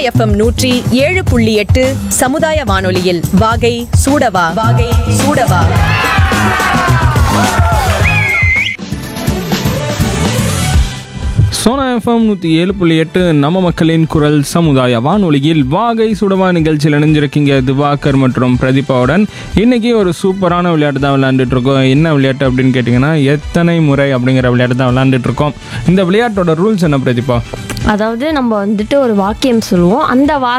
FM நூற்றி ஏழு புள்ளி எட்டு சமுதாய வானொலியில் வாகை சூடவா வாகை சூடவா சோனா எஃப்எம் நூற்றி ஏழு புள்ளி எட்டு நம்ம மக்களின் குரல் சமுதாய வானொலியில் வாகை சுடவா நிகழ்ச்சியில் இணைஞ்சிருக்கீங்க திவாகர் மற்றும் பிரதீபாவுடன் இன்னைக்கு ஒரு சூப்பரான விளையாட்டு தான் விளையாண்டுட்டு இருக்கோம் என்ன விளையாட்டு அப்படின்னு கேட்டிங்கன்னா எத்தனை முறை அப்படிங்கிற விளையாட்டு தான் விளையாண்டுட்டு இருக்கோம் இந்த விளையாட்டோட ரூல்ஸ் என்ன பிரதீபா அதாவது நம்ம வந்துட்டு ஒரு வாக்கியம் சொல்லுவோம் அந்த வா